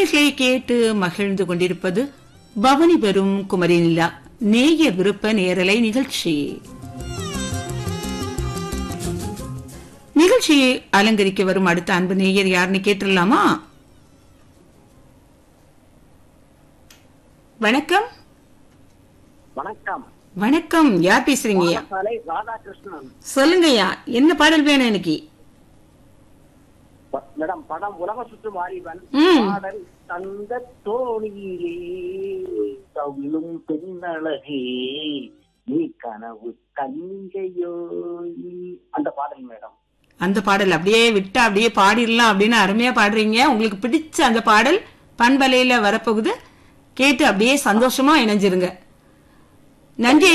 நேர்களை கேட்டு மகிழ்ந்து கொண்டிருப்பது பவனி பெறும் குமரி நிலா நேய விருப்ப நேரலை நிகழ்ச்சி நிகழ்ச்சியை அலங்கரிக்க வரும் அடுத்த அன்பு நேயர் யாருன்னு கேட்டுடலாமா வணக்கம் வணக்கம் வணக்கம் யார் பேசுறீங்கய்யா சாலை ராதாகிருஷ்ணன் சொல்லுங்கய்யா என்ன பாடல் வேணும் எனக்கு ப- மேடம் படம் உலக சுற்று வாலிபன் ம். பாடல் தந்த தோணியிலே தவிழும் பெண்ணழகே நீ கனவு கண்கையோ அந்த பாடல் மேடம் அந்த பாடல் அப்படியே விட்டு அப்படியே பாடிடலாம் அப்படின்னு அருமையா பாடுறீங்க உங்களுக்கு பிடிச்ச அந்த பாடல் பண்பலையில வரப்போகுது கேட்டு அப்படியே சந்தோஷமா இணைஞ்சிருங்க நன்றி